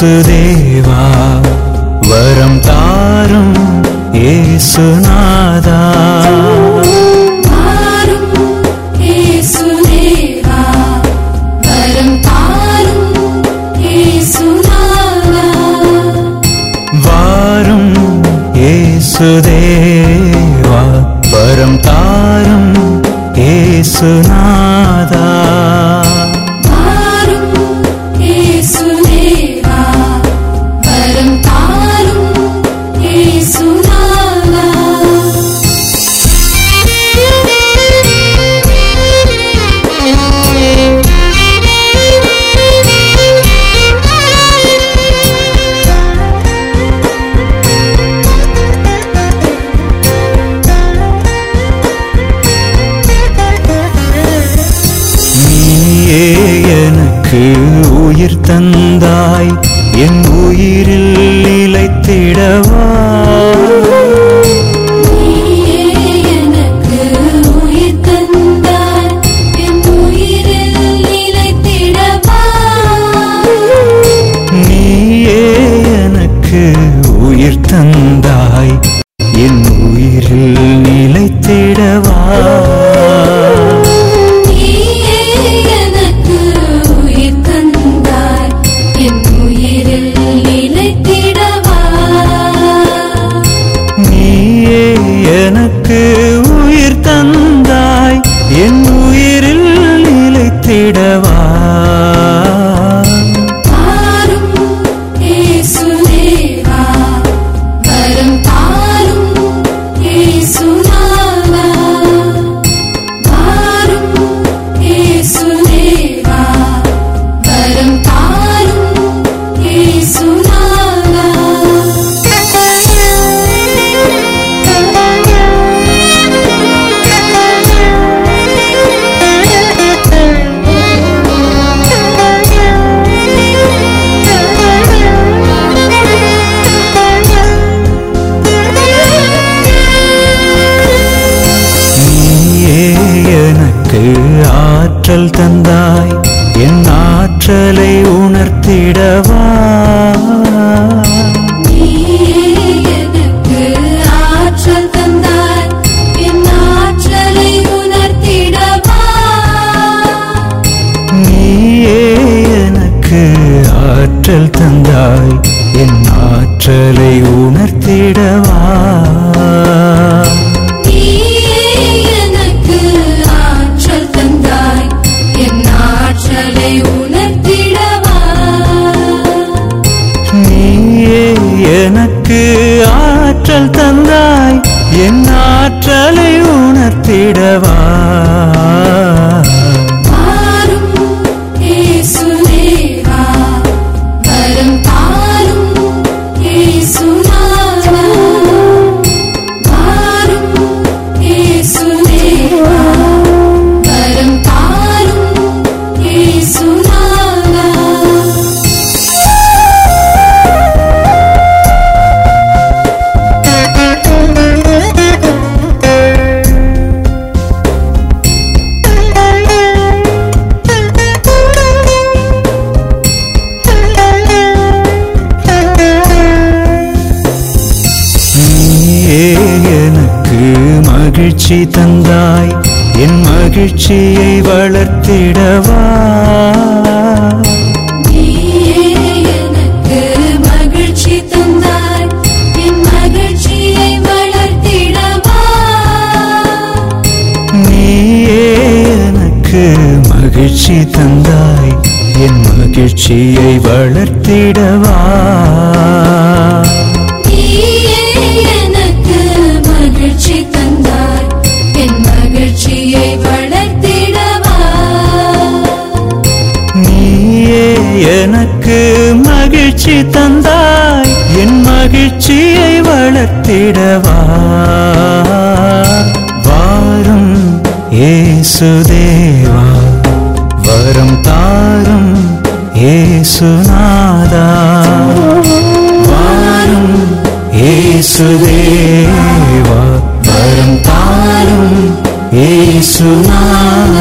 ஏசுதேவா வரம் தாரும் ஏசுநாதா மாறும் இயேசுதேவா வரம் தாரும் இயேசுநாதா வாரும் ஏசுதேவா வரம் தாரும் ஏசுநாதா மாறும் இயேசுதேவா வரம் தாரும் இயேசுநாதா நீயே எனக்கு உயிர் தந்தாய் என் உயிரில் நிலைத்திடவா நீயே எனக்கு உயிர் தந்தாய் என் உயிரில் நிலைத்திடவா நீயே எனக்கு உயிர் தந்தாய் என் உயிரில் நிலைத்திடவா நீயே எனக்கு உயிர் தந்தாய் என் உயிரில் நிலைத்திடவா நீயே எனக்கு உயிர் தந்தாய் என் உயிரில் நிலைத்திடவா தாரும் இயேசுதேவா வரம் தாரும் இயேசுநாதா தாரும் இயேசுதேவா வரம் தாரும் நீயே எனக்கு ஆற்றல் தந்தாய் என் ஆற்றலை உணர்த்திடவா நீயே எனக்கு ஆற்றல் தந்தாய் என் ஆற்றலை உணர்த்திடவா நீயே எனக்கு ஆற்றல் தந்தாய் என் ஆற்றலை உணர்த்திடவா நீயே எனக்கு ஆற்றல் தந்தாய் என் ஆற்றலை உணர்த்திடவா நீயே எனக்கு ஆற்றல் தந்தாய் என் ஆற்றலை உணர்த்திடவா தாரும் இயேசுதேவா வரம் தாரும் இயேசுநாதா தாரும் இயேசுதேவா வரம் தாரும் இயேசுநாதா நீயே எனக்கு மகிழ்ச்சி தந்தாய் என் மகிழ்ச்சியை வளர்த்திடவா நீயே எனக்கு மகிழ்ச்சி தந்தாய் என் மகிழ்ச்சியை வளர்த்திடவா நீயே எனக்கு மகிழ்ச்சி தந்தாய் என் மகிழ்ச்சியை வளர்த்திடவா நீயே எனக்கு மகிழ்ச்சி தந்தாய் என் மகிழ்ச்சியை வளர்த்திடவா நீயே எனக்கு மகிழ்ச்சி தந்தாய் என் மகிழ்ச்சியை வளர்த்திடவா வாரும் ஏசுதேவா வரம் தாரும் ஏசுநாதா வாரும் ஏசுதேவா வரம் தாரும் ஏசுநாதா